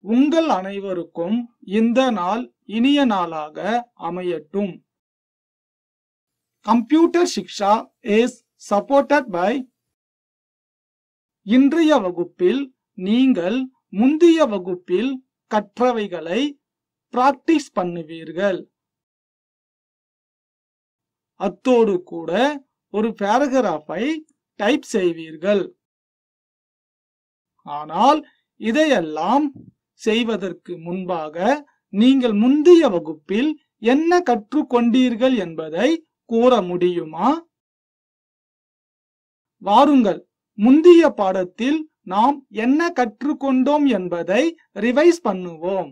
உங்கள் அனைவருக்கும் இந்த நாள் இனிய நாளாக அமையட்டும் computer Shiksha is supported by இன்றைய வகுப்பில் நீங்கள் முந்தைய வகுப்பில் கற்றவைகளை பிராக்டிஸ் பண்ணுவீர்கள் அத்தோடு கூட ஒரு பேராகிராஃபை டைப் செய்வீர்கள் ஆனால் இதையெல்லாம் செய்வதற்கு முன்பாக நீங்கள் முந்தைய வகுப்பில் என்ன கற்றுக்கொண்டீர்கள் என்பதை கூற முடியுமா வாருங்கள் முந்தைய பாடத்தில் நாம் என்ன கற்றுக்கொண்டோம் என்பதை ரிவைஸ் பண்ணுவோம்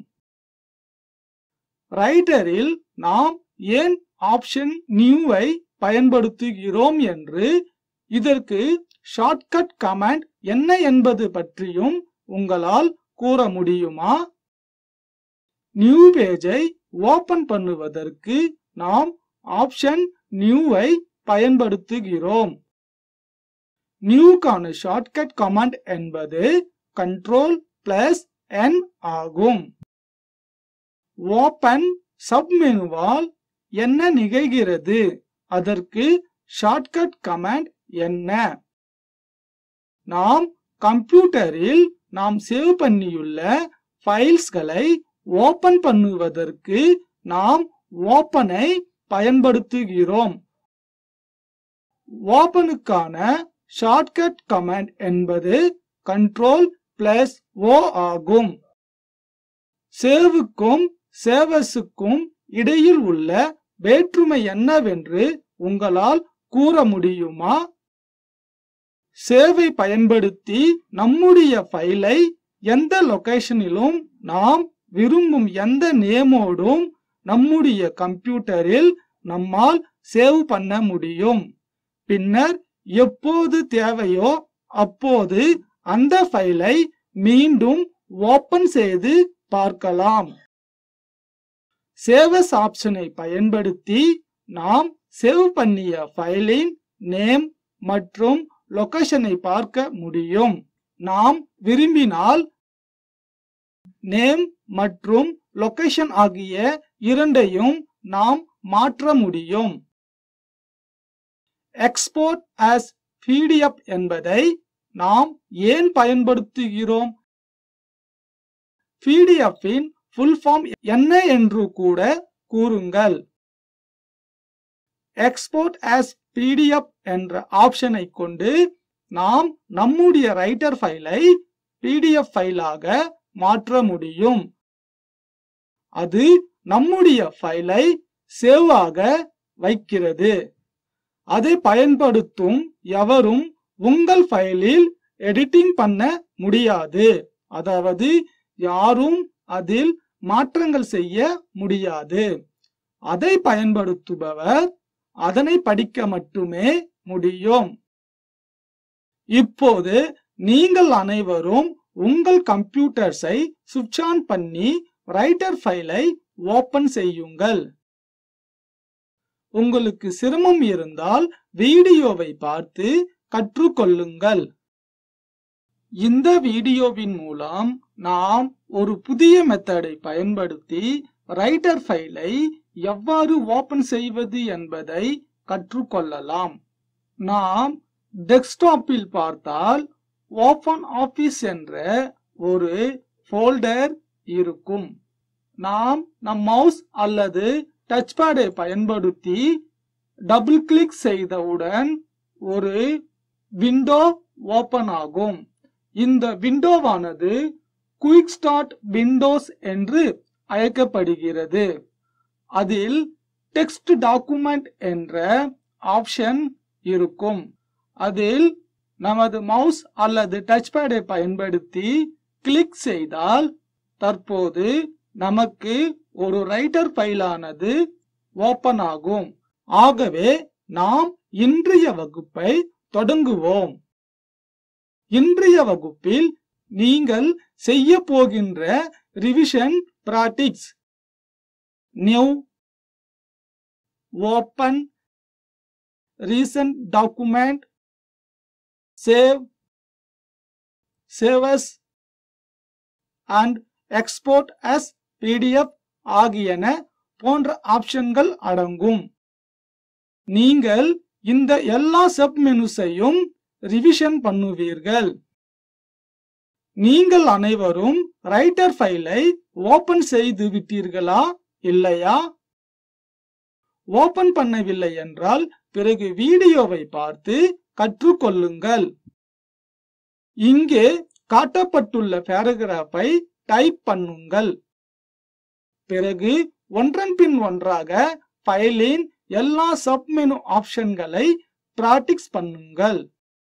ரைட்டரில் நாம் ஏன் ஆப்ஷன் நியூவை பயன்படுத்துகிறோம் என்று இதற்கு ஷார்ட்கட் கமாண்ட் என்ன என்பது பற்றியும் உங்களால் கூற முடியுமா நியூ பேஜை ஓபன் பண்ணுவதற்கு நாம் ஆப்ஷன் நியூவை பயன்படுத்துகிறோம் நியூக்கான ஷார்ட்கட் கமாண்ட் என்பது கண்ட்ரோல் பிளஸ் என் ஆகும் ஓபன் சப்மெனுவால் என்ன நிகழ்கிறது அதற்கு ஷார்ட்கட் கமாண்ட் என்ன நாம் கம்ப்யூட்டரில் நாம் சேவ் பண்ணியுள்ள ஃபைல்ஸ்களை ஓபன் பண்ணுவதற்கு நாம் ஓபனை பயன்படுத்துகிறோம் ஓபனுக்கான ஷார்ட்கட் கமாண்ட் என்பது கண்ட்ரோல் பிளஸ் ஓ ஆகும் சேவுக்கும் சேவஸுக்கும் இடையில் உள்ள வேற்றுமை என்னவென்று உங்களால் கூற முடியுமா சேவை பயன்படுத்தி நம்முடைய ஃபைலை எந்த லொகேஷனிலும் நாம் விரும்பும் எந்த நேமோடும் நம்முடைய கம்ப்யூட்டரில் நம்மால் சேவ் பண்ண முடியும் பின்னர் எப்போது தேவையோ அப்போது அந்த ஃபைலை மீண்டும் ஓபன் செய்து பார்க்கலாம் சேவஸ் ஆப்ஷனை பயன்படுத்தி நாம் சேவ் பண்ணிய ஃபைலின் நேம் மற்றும் லொகேஷனை பார்க்க முடியும் நாம் விரும்பினால் நேம் மற்றும் லொகேஷன் ஆகிய இரண்டையும் நாம் மாற்ற முடியும் எக்ஸ்போர்ட் as பிடிஎஃப் என்பதை நாம் ஏன் பயன்படுத்துகிறோம் பிடிஎஃப்பின் ஃபுல் ஃபார்ம் என்ன என்று கூட கூறுங்கள் எக்ஸ்போர்ட் as பிடிஎஃப் என்ற ஆப்ஷனை கொண்டு நாம் நம்முடைய ரைட்டர் ஃபைலை பிடிஎஃப் ஃபைலாக மாற்ற முடியும் அது நம்முடைய ஃபைலை சேவ் ஆக வைக்கிறது அதை பயன்படுத்தும் எவரும் உங்கள் ஃபைலில் எடிட்டிங் பண்ண முடியாது அதாவது யாரும் அதில் மாற்றங்கள் செய்ய முடியாது அதை பயன்படுத்துபவர் அதனை படிக்க மட்டுமே முடியும் இப்போது நீங்கள் அனைவரும் உங்கள் கம்ப்யூட்டர்ஸை சுவிட்ச் ஆன் பண்ணி ரைட்டர் ஃபைலை ஓபன் செய்யுங்கள் உங்களுக்கு சிரமம் இருந்தால் வீடியோவை பார்த்து கற்றுக்கொள்ளுங்கள் இந்த வீடியோவின் மூலம் நாம் ஒரு புதிய மெத்தடை பயன்படுத்தி ரைட்டர் ஃபைலை எவ்வாறு ஓபன் செய்வது என்பதை கற்றுக்கொள்ளலாம் நாம் டெஸ்க்டாப்பில் பார்த்தால் ஓபன் ஆபீஸ் என்ற ஒரு ஃபோல்டர் இருக்கும் நாம் நம் மவுஸ் அல்லது டச் பேடை பயன்படுத்தி டபுள் கிளிக் செய்தவுடன் ஒரு விண்டோ ஓபன் ஆகும் இந்த விண்டோவானது குயிக் ஸ்டார்ட் விண்டோஸ் என்று அழைக்கப்படுகிறது அதில் டெக்ஸ்ட் டாக்குமெண்ட் என்ற ஆப்ஷன் இருக்கும் அதில் நமது மவுஸ் அல்லது டச் பேடை பயன்படுத்தி கிளிக் செய்தால் தற்போது நமக்கு ஒரு ரைட்டர் ஃபைலானது ஓபன் ஆகும் ஆகவே நாம் இன்றைய வகுப்பை தொடங்குவோம் இன்றைய வகுப்பில் நீங்கள் செய்ய போகின்ற revision practice new open recent document save save as and export as PDF ஆகியன போன்ற ஆப்ஷன்கள் அடங்கும் நீங்கள் இந்த எல்லா சப் மெனுஸையும் ரிவிஷன் பண்ணுவீர்கள் நீங்கள் அனைவரும் ரைட்டர் ஃபைலை ஓபன் செய்து விட்டீர்களா இல்லையா ஓபன் பண்ணவில்லை என்றால் பிறகு வீடியோவை பார்த்து கற்றுக்கொள்ளுங்கள் இங்கே காட்டப்பட்டுள்ள பேராகிராஃபை டைப் பண்ணுங்கள் பிறகு ஒன்றன் பின் ஒன்றாக ஃபைலின் எல்லா சப்மெனு ஆப்ஷன்களை பிராக்டிஸ் பண்ணுங்கள்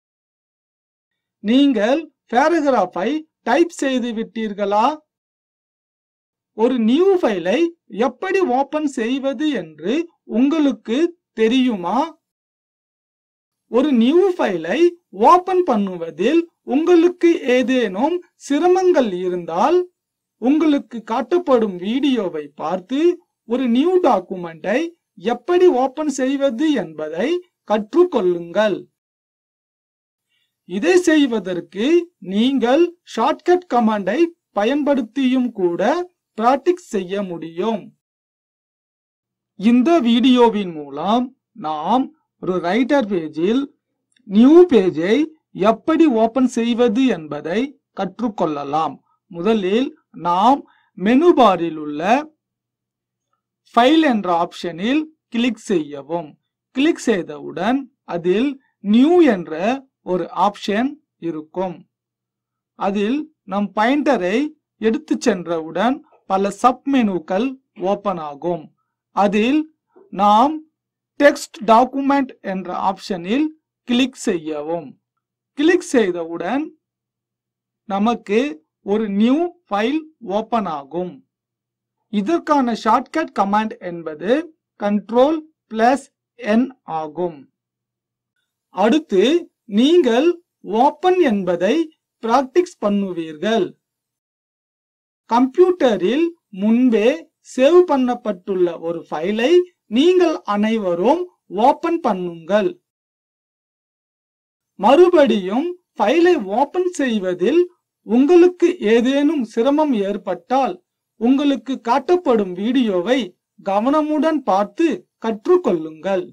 நீங்கள் பேராகிராஃபை டைப் செய்து விட்டீர்களா ஒரு நியூ ஃபைலை எப்படி ஓபன் செய்வது என்று உங்களுக்கு தெரியுமா ஒரு நியூ ஃபைலை ஓபன் பண்ணுவதில் உங்களுக்கு ஏதேனும் சிரமங்கள் இருந்தால் உங்களுக்கு காட்டப்படும் வீடியோவை பார்த்து ஒரு நியூ டாக்குமெண்டை எப்படி ஓபன் செய்வது என்பதை கற்றுக்கொள்ளுங்கள் இதை செய்வதற்கு நீங்கள் ஷார்ட்கட் கமாண்டை பயன்படுத்தியும் கூட பிராக்டிஸ் செய்ய முடியும் இந்த வீடியோவின் மூலம் நாம் ஒரு ரைட்டர் பேஜில் நியூ பேஜை எப்படி ஓபன் செய்வது என்பதை கற்றுக்கொள்ளலாம் முதலில் நாம் மெனு பாரில் உள்ள ஃபைல் என்ற ஆப்ஷனில் கிளிக் செய்யவும் கிளிக் செய்தவுடன் அதில் நியூ என்ற ஒரு ஆப்ஷன் இருக்கும் அதில் நம் பாயிண்டரை எடுத்து சென்றவுடன் பல சப் மெனுக்கள் ஓபன் ஆகும் அதில் நாம் டெக்ஸ்ட் டாக்குமெண்ட் என்ற ஆப்ஷனில் கிளிக் செய்யவும் கிளிக் செய்தவுடன் நமக்கு ஒரு நியூ ஃபைல் ஓபன் ஆகும் இதற்கான ஷார்ட்கட் கமாண்ட் என்பது கண்ட்ரோல் பிளஸ் என் ஆகும் அடுத்து நீங்கள் ஓபன் என்பதை பிராக்டிஸ் பண்ணுவீர்கள் கம்ப்யூட்டரில் முன்பே சேவ் பண்ணப்பட்டுள்ள ஒரு ஃபைலை நீங்கள் அனைவரும் ஓபன் பண்ணுங்கள் மறுபடியும் ஃபைலை ஓபன் செய்வதில் உங்களுக்கு ஏதேனும் சிரமம் ஏற்பட்டால் உங்களுக்கு காட்டப்படும் வீடியோவை கவனமுடன் பார்த்து கற்றுக்கொள்ளுங்கள்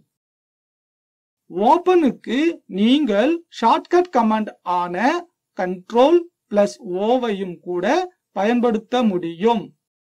ஓபனுக்கு நீங்கள் ஷார்ட்கட் கமாண்ட் ஆன கண்ட்ரோல் பிளஸ் ஓவையும் கூட பயன்படுத்த முடியும்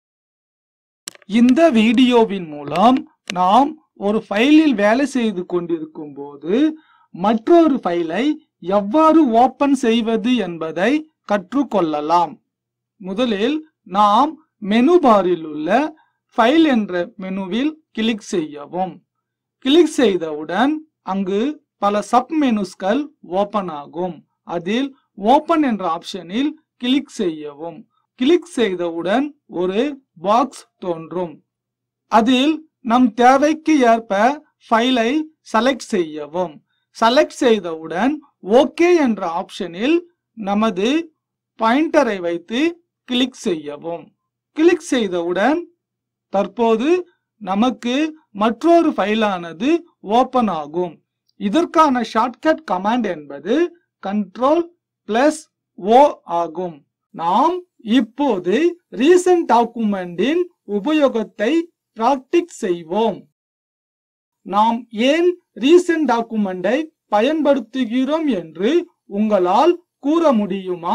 இந்த வீடியோவின் மூலம் நாம் ஒரு ஃபைலில் வேலை செய்து கொண்டிருக்கும் போது மற்றொரு ஃபைலை எவ்வாறு ஓபன் செய்வது என்பதை கற்றுக்கொள்ளலாம் முதலில் நாம் மெனு பாரில் உள்ள ஃபைல் என்ற மெனுவில் கிளிக் செய்யவும் கிளிக் செய்தவுடன் அங்கு பல சப் மெனுஸ்கள் ஓபன் ஆகும் அதில் ஓபன் என்ற ஆப்ஷனில் கிளிக் செய்யவும் கிளிக் செய்தவுடன் ஒரு பாக்ஸ் தோன்றும் அதில் நம் தேவைக்கு ஏற்ப ஃபைலை செலக்ட் செய்யவும் செலக்ட் செய்தவுடன் ஓகே என்ற ஆப்ஷனில் நமது பாயிண்டரை வைத்து கிளிக் செய்யவும் கிளிக் செய்தவுடன் தற்போது நமக்கு மற்றொரு ஃபைலானது ஓபன் ஆகும் இதற்கான ஷார்ட்கட் கமாண்ட் என்பது கண்ட்ரோல் பிளஸ் ஓ ஆகும் நாம் இப்போது ரீசன்ட் டாக்குமெண்டின் உபயோகத்தை பிராக்டிஸ் செய்வோம் நாம் ஏன் ரீசன்ட் டாக்குமெண்டை பயன்படுத்துகிறோம் என்று உங்களால் கூற முடியுமா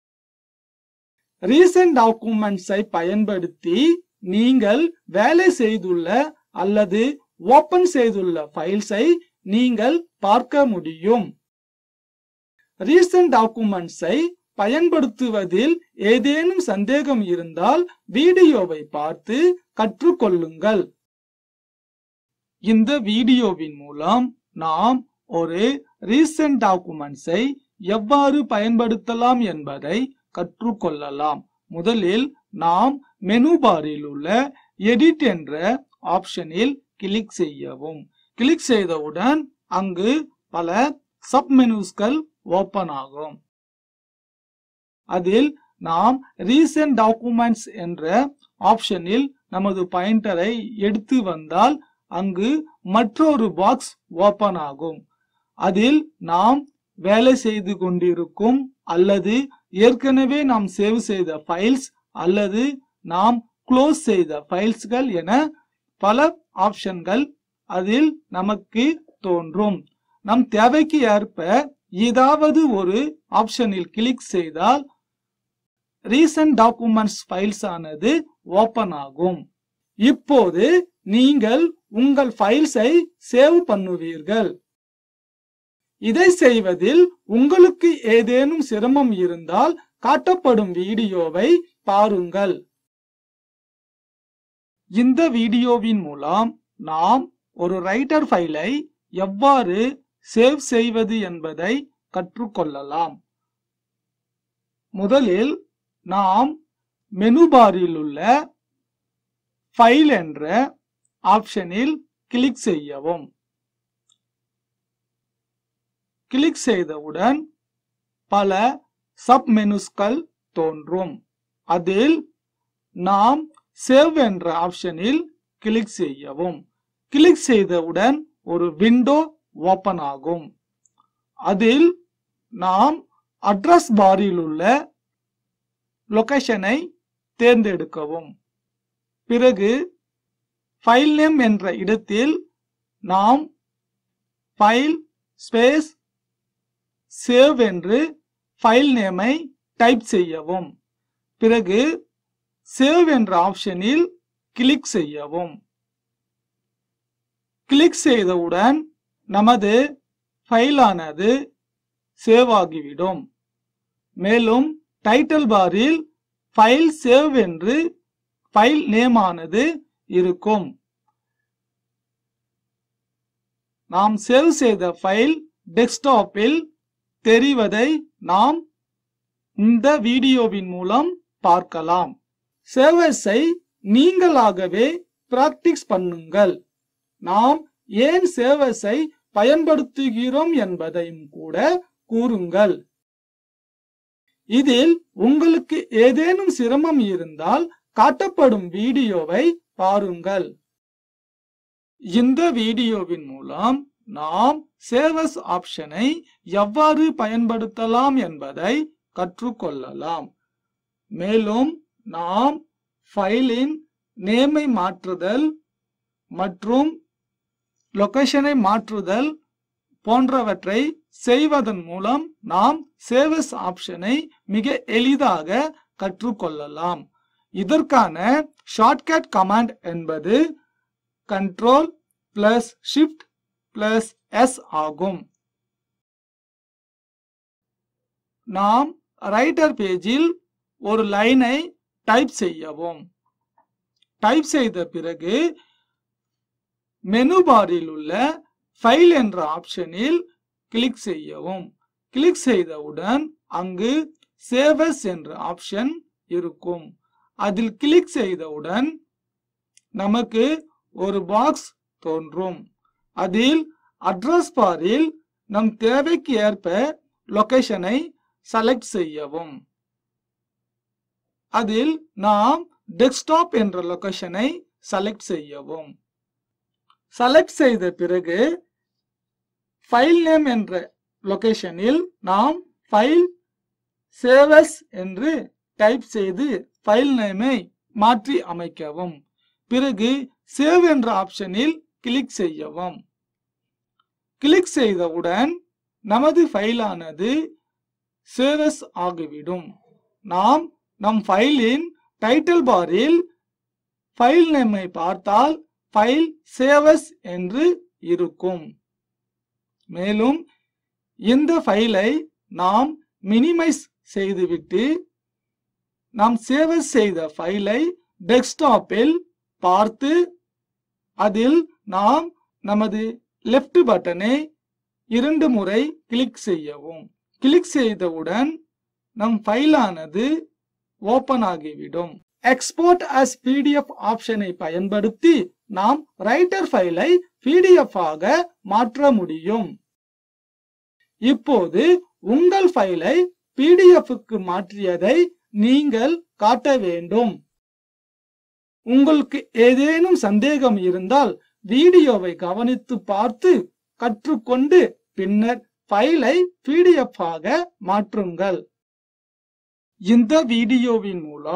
ரீசன்ட் டாக்குமெண்ட்ஸை பயன்படுத்தி நீங்கள் வேலை செய்துள்ள அல்லது ஓபன் செய்துள்ள ஃபைல்ஸை நீங்கள் பார்க்க முடியும் ரீசன்ட் டாக்குமெண்ட்ஸை பயன்படுத்துவதில் ஏதேனும் சந்தேகம் இருந்தால் வீடியோவை பார்த்து கற்றுக்கொள்ளுங்கள் இந்த வீடியோவின் மூலம் நாம் ஒரு ரீசன்ட் டாக்குமெண்ட்ஸை எவ்வாறு பயன்படுத்தலாம் என்பதை கற்றுக்கொள்ளலாம் முதலில் நாம் மெனு பாரில் உள்ள எடிட் என்ற ஆப்ஷனில் கிளிக் செய்யவும் கிளிக் செய்தவுடன் அங்கு பல சப் மெனுஸ்கள் ஓபன் ஆகும் அதில் நாம் ரீசன்ட் டாக்குமெண்ட்ஸ் என்ற ஆப்ஷனில் நமது பாயிண்டரை எடுத்து வந்தால் அங்கு மற்றொரு பாக்ஸ் ஓபன் ஆகும் அதில் நாம் வேலை செய்து கொண்டிருக்கும் அல்லது ஏற்கனவே நாம் சேவ் செய்த ஃபைல்ஸ் அல்லது நாம் க்ளோஸ் செய்த ஃபைல்ஸ்கள் என பல ஆப்ஷன்கள் அதில் நமக்கு தோன்றும் நம் தேவைக்கு ஏற்ப ஏதாவது ஒரு ஆப்ஷனில் கிளிக் செய்தால் ரீசன்ட் டாக்குமெண்ட்ஸ் ஃபைல்ஸ் ஆனது ஓபன் ஆகும் இப்போது நீங்கள் உங்கள் ஃபைல்ஸை சேவ் பண்ணுவீர்கள் இதை செய்வதில் உங்களுக்கு ஏதேனும் சிரமம் இருந்தால் காட்டப்படும் வீடியோவை பாருங்கள் இந்த வீடியோவின் மூலம் நாம் ஒரு ரைட்டர் ஃபைலை எவ்வாறு சேவ் செய்வது என்பதை கற்றுக்கொள்ளலாம் முதலில் நாம் மெனு பாரில் உள்ள ஃபைல் என்ற ஆப்ஷனில் கிளிக் செய்யவும் கிளிக் செய்தவுடன் பல சப் மெனுஸ்கள் தோன்றும் அதில் நாம் சேவ் என்ற ஆப்ஷனில் கிளிக் செய்யவும் கிளிக் செய்தவுடன் ஒரு விண்டோ ஓபன் ஆகும் அதில் நாம் அட்ரஸ் பாரில் உள்ள லொகேஷனை தேர்ந்தெடுக்கவும் பிறகு ஃபைல் நேம் என்ற இடத்தில் நாம் ஃபைல் ஸ்பேஸ் சேவ் என்று ஃபைல் நேமை டைப் செய்யவும் பிறகு சேவ் என்ற ஆப்ஷனில் கிளிக் செய்யவும் கிளிக் செய்தவுடன் நமது ஃபைலானது சேவ் ஆகிவிடும் மேலும் டைட்டில் பாரில் ஃபைல் சேவ் என்று ஃபைல் நேம் ஆனது இருக்கும் நாம் சேவ் செய்த ஃபைல் டெஸ்க்டாப்பில் தெரிவதை நாம் இந்த வீடியோவின் மூலம் பார்க்கலாம் சேவஸை நீங்களாகவே பிராக்டிஸ் பண்ணுங்கள் நாம் ஏன் சேவஸை பயன்படுத்துகிறோம் என்பதையும் கூட கூறுங்கள் இதில் உங்களுக்கு ஏதேனும் சிரமம் இருந்தால் காட்டப்படும் வீடியோவை பாருங்கள் இந்த வீடியோவின் மூலம் நாம் சேவஸ் ஆப்ஷனை எவ்வாறு பயன்படுத்தலாம் என்பதை கற்றுக்கொள்ளலாம் மேலும் நாம் ஃபைலின் நேமை மாற்றுதல் மற்றும் லொகேஷனை மாற்றுதல் போன்றவற்றை செய்வதன் மூலம் நாம் சேவஸ் ஆப்ஷனை மிக எளிதாக கற்றுக்கொள்ளலாம் இதற்கான ஷார்ட்கட் கமாண்ட் என்பது control plus shift plus S ஆகும் நாம் ரைட்டர் பேஜில் ஒரு லைனை டைப் செய்யவும் டைப் செய்த பிறகு மெனு பாரில் உள்ள ஃபைல் என்ற ஆப்ஷனில் கிளிக் செய்யவும் கிளிக் செய்தவுடன் அங்கு சேவஸ் என்ற ஆப்ஷன் இருக்கும் அதில் கிளிக் செய்தவுடன் நமக்கு ஒரு பாக்ஸ் தோன்றும் அதில் அட்ரஸ் பாரில் நம் தேவைக்கு ஏற்ப லொகேஷனை செலக்ட் செய்யவும் அதில் நாம் டெஸ்க்டாப் என்ற லொகேஷனை செலக்ட் செய்யவும் செலக்ட் செய்த பிறகு ஃபைல் நேம் என்ற லொகேஷனில் நாம் ஃபைல் சேவஸ் என்று டைப் செய்து ஃபைல் நேமை மாற்றி அமைக்கவும் பிறகு சேவ் என்ற ஆப்ஷனில் கிளிக் செய்யவும் கிளிக் செய்தவுடன் நமது ஃபைலானது சேவஸ் ஆகிவிடும் நாம் நம் ஃபைலின் டைட்டில் பாரில் ஃபைல் நேமை பார்த்தால் ஃபைல் சேவஸ் என்று இருக்கும் மேலும் இந்த ஃபைலை நாம் மினிமைஸ் செய்துவிட்டு நாம் சேவஸ் செய்த ஃபைலை டெஸ்க்டாப்பில் பார்த்து அதில் நாம் நமது லெஃப்ட் பட்டனை இரண்டு முறை கிளிக் செய்யவும் கிளிக் செய்தவுடன் நம் ஃபைலானது ஓபன் ஆகிவிடும் எக்ஸ்போர்ட் as பிடிஎஃப் ஆப்ஷனை பயன்படுத்தி நாம் ரைட்டர் ஃபைலை பிடிஎஃப் ஆக மாற்ற முடியும் இப்போது உங்கள் ஃபைலை பிடிஎஃப்க்கு மாற்றியதை நீங்கள் காட்ட வேண்டும் உங்களுக்கு ஏதேனும் சந்தேகம் இருந்தால் வீடியோவை கவனித்து பார்த்து கற்றுக்கொண்டு பின்னர் ஃபைலை பிடிஎஃப் ஆக மாற்றுங்கள் இந்த வீடியோவின் மூலம்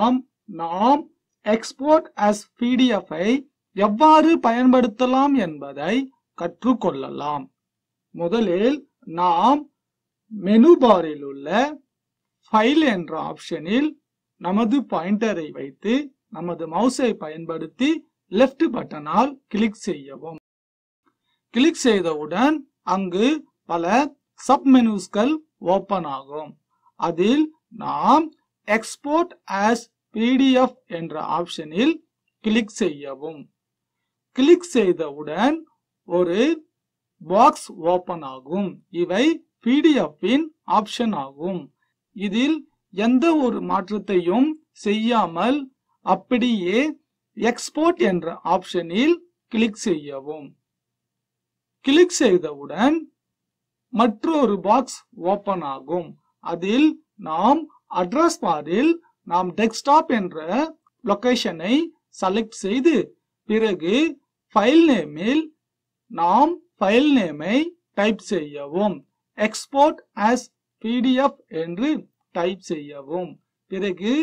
நாம் எக்ஸ்போர்ட் as pdf ஐ எவ்வாறு பயன்படுத்தலாம் என்பதை கற்றுக்கொள்ளலாம் முதலில் நாம் மெனு பாரில் உள்ள ஃபைல் என்ற ஆப்ஷனில் நமது பாயிண்டரை வைத்து நமது மவுஸை பயன்படுத்தி லெஃப்ட் பட்டனால் கிளிக் செய்யவும் கிளிக் செய்தவுடன் அங்கு பல சப் மெனுஸ்கள் ஓபன் ஆகும் அதில் நாம் எக்ஸ்போர்ட் as pdf என்ற ஆப்ஷனில் கிளிக் செய்யவும் கிளிக் செய்தவுடன் ஒரு பாக்ஸ் ஓபன் ஆகும் இவை pdf இன் ஆப்ஷன் ஆகும் இதில் எந்த ஒரு மாற்றத்தையும் செய்யாமல் அப்படியே எக்ஸ்போர்ட் என்ற ஆப்ஷனில் கிளிக் செய்யவும் கிளிக் செய்தவுடன் மற்றொரு பாக்ஸ் ஓபன் ஆகும் அதில் நாம் அட்ரஸ் பாரில் நாம் டெஸ்க்டாப் என்ற லொகேஷனை செலக்ட் செய்து பிறகு ஃபைல் நேமில் நாம் ஃபைல் நேமை டைப் செய்யவும் எக்ஸ்போர்ட் as pdf என்று டைப் செய்யவும் பிறகு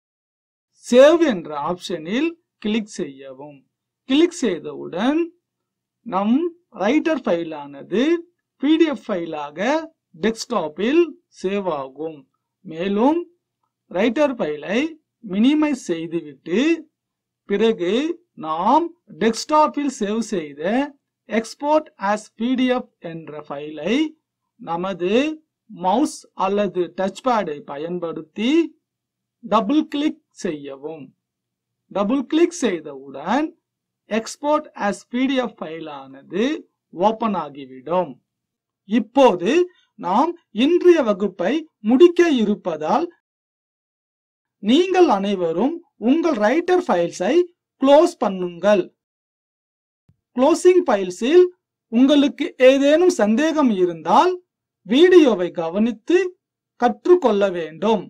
சேவ் என்ற ஆப்ஷனில் கிளிக் செய்யவும் கிளிக் செய்தவுடன் நம் ரைட்டர் ஃபைலானது பிடிஎஃப் ஃபைலாக டெஸ்க்டாப்பில் சேவ் ஆகும் மேலும் ரைட்டர் ஃபைலை மினிமைஸ் செய்துவிட்டு பிறகு நாம் டெஸ்க்டாப்பில் சேவ் செய்த எக்ஸ்போர்ட் as pdf என்ற ஃபைலை நமது மவுஸ் அல்லது டச் பேடை பயன்படுத்தி டபுள் கிளிக் செய்யவும் டபுள் கிளிக் செய்தவுடன் எக்ஸ்போர்ட் as pdf ஃபைலானது ஓபன் ஆகிவிடும் இப்போது நாம் இன்றைய வகுப்பை முடிக்க இருப்பதால் நீங்கள் அனைவரும் உங்கள் ரைட்டர் ஃபைல்ஸை க்ளோஸ் பண்ணுங்கள் க்ளோசிங் ஃபைல்ஸில் உங்களுக்கு ஏதேனும் சந்தேகம் இருந்தால் வீடியோவை கவனித்து கற்றுக்கொள்ள வேண்டும்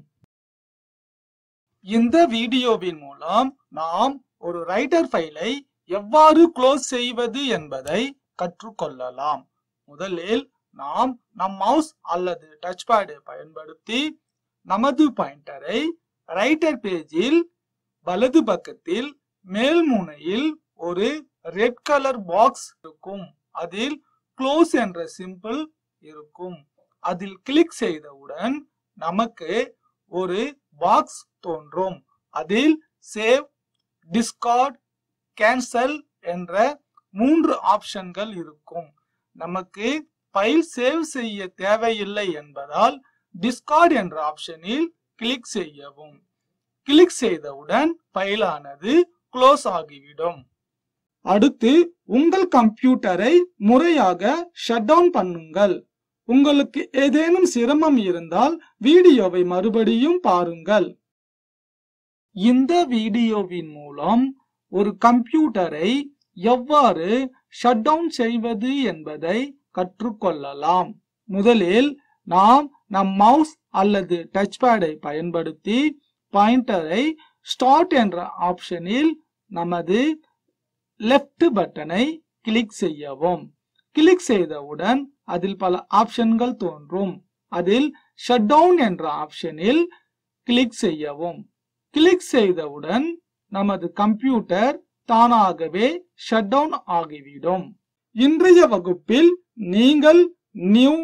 இந்த வீடியோவின் மூலம் நாம் ஒரு ரைட்டர் ஃபைலை எவ்வாறு க்ளோஸ் செய்வது என்பதை கற்றுக்கொள்ளலாம் முதலில் நாம் நம் மவுஸ் அல்லது டச் பேடை பயன்படுத்தி நமது பாயிண்டரை ரைட்டர் பேஜில் வலது பக்கத்தில் மேல் முனையில் ஒரு ரெட் கலர் பாக்ஸ் இருக்கும் அதில் க்ளோஸ் என்ற சிம்பிள் இருக்கும் அதில் கிளிக் செய்தவுடன் நமக்கு ஒரு பாக்ஸ் தோன்றும் அதில் சேவ் டிஸ்கார்ட் கேன்சல் என்ற மூன்று ஆப்ஷன்கள் இருக்கும் நமக்கு ஃபைல் சேவ் செய்ய தேவையில்லை என்பதால் டிஸ்கார்ட் என்ற ஆப்ஷனில் கிளிக் செய்யவும் கிளிக் செய்தவுடன் ஃபைலானது க்ளோஸ் ஆகிவிடும் அடுத்து உங்கள் கம்ப்யூட்டரை முறையாக ஷட் டவுன் பண்ணுங்கள் உங்களுக்கு ஏதேனும் சிரமம் இருந்தால் வீடியோவை மறுபடியும் பாருங்கள் இந்த வீடியோவின் மூலம் ஒரு கம்ப்யூட்டரை எவ்வாறு ஷட் டவுன் செய்வது என்பதை கற்றுக்கொள்ளலாம் முதலில் நாம் நம் மவுஸ் அல்லது டச் பேடை பயன்படுத்தி பாயிண்டரை ஸ்டார்ட் என்ற ஆப்ஷனில் நமது லெஃப்ட் பட்டனை கிளிக் செய்யவும் கிளிக் செய்தவுடன் அதில் பல ஆப்ஷன்கள் தோன்றும் அதில் ஷட் டவுன் என்ற ஆப்ஷனில் கிளிக் செய்யவும் கிளிக் செய்தவுடன் நமது கம்ப்யூட்டர் தானாகவே ஷட் டவுன் ஆகிவிடும் இன்றைய வகுப்பில் நீங்கள் new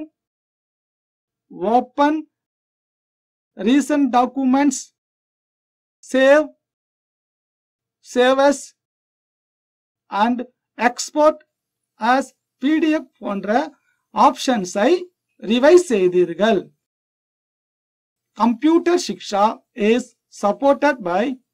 open recent documents save save as and export as PDF போன்ற ஆப்ஷன்ஸை ரிவைஸ் செய்தீர்கள் computer Shiksha is supported by